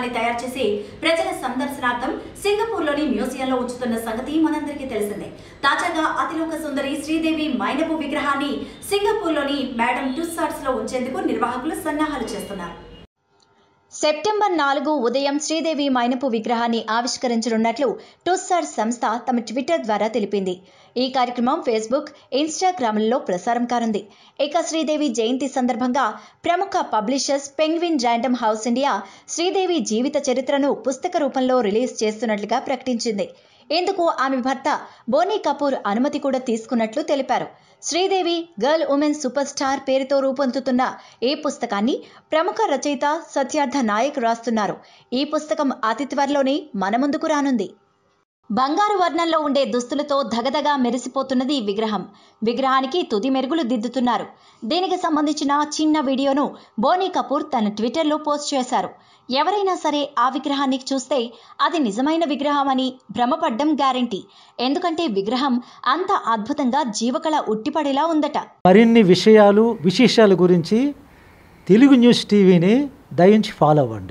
విగ్రహాన్ని తయారు చేసి ప్రజల సందర్శనార్థం సింగపూర్లోని మ్యూజియంలో ఉంచుతున్న సంగతి మనందరికీ తెలిసిందే తాజాగా అతిలోక సుందరి శ్రీదేవి మైనపు విగ్రహాన్ని సింగపూర్లోని మేడం టుస్సార్ట్స్ లో ఉంచేందుకు నిర్వాహకులు సన్నాహాలు చేస్తున్నారు సెప్టెంబర్ నాలుగు ఉదయం శ్రీదేవి మైనపు విగ్రహాన్ని ఆవిష్కరించనున్నట్లు టుస్సార్ సంస్థ తమ ట్విట్టర్ ద్వారా తెలిపింది ఈ కార్యక్రమం ఫేస్బుక్ ఇన్స్టాగ్రామ్లలో ప్రసారం కానుంది ఇక శ్రీదేవి జయంతి సందర్భంగా ప్రముఖ publishers Penguin Random House India Sridevi జీవిత చరిత్రను పుస్తక రూపంలో రిలీజ్ చేస్తున్నట్లుగా ప్రకటించింది ఇందుకు ఆమె భర్త బోనీ కపూర్ అనుమతి కూడా తీసుకున్నట్లు తెలిపారు Sridevi girl woman superstar పేరుతో రూపొందుతున్న ఈ పుస్తకాన్ని ప్రముఖ రచయిత సత్యార్థ నాయక్ రాస్తున్నారు ఈ పుస్తకం అతి త్వరలోనే మన ముందుకు రానుంది బంగారు వర్ణంలో ఉండే దుస్తులతో ధగధగా మెరిసిపోతున్నది ఈ విగ్రహం విగ్రహానికి తుది మెరుగులు దిద్దుతున్నారు దీనికి సంబంధించిన చిన్న వీడియోను బోనీ కపూర్ తన ట్విట్టర్లో పోస్ట్ చేశారు ఎవరైనా సరే ఆ విగ్రహాన్ని చూస్తే అది నిజమైన విగ్రహం అని భ్రమపడ్డం గ్యారంటీ ఎందుకంటే విగ్రహం అంత అద్భుతంగా జీవకళ ఉట్టిపడేలా ఉందట మరిన్ని విషయాలు విశేషాల గురించి తెలుగు న్యూస్ టీవీని దయించి ఫాలో అవ్వండి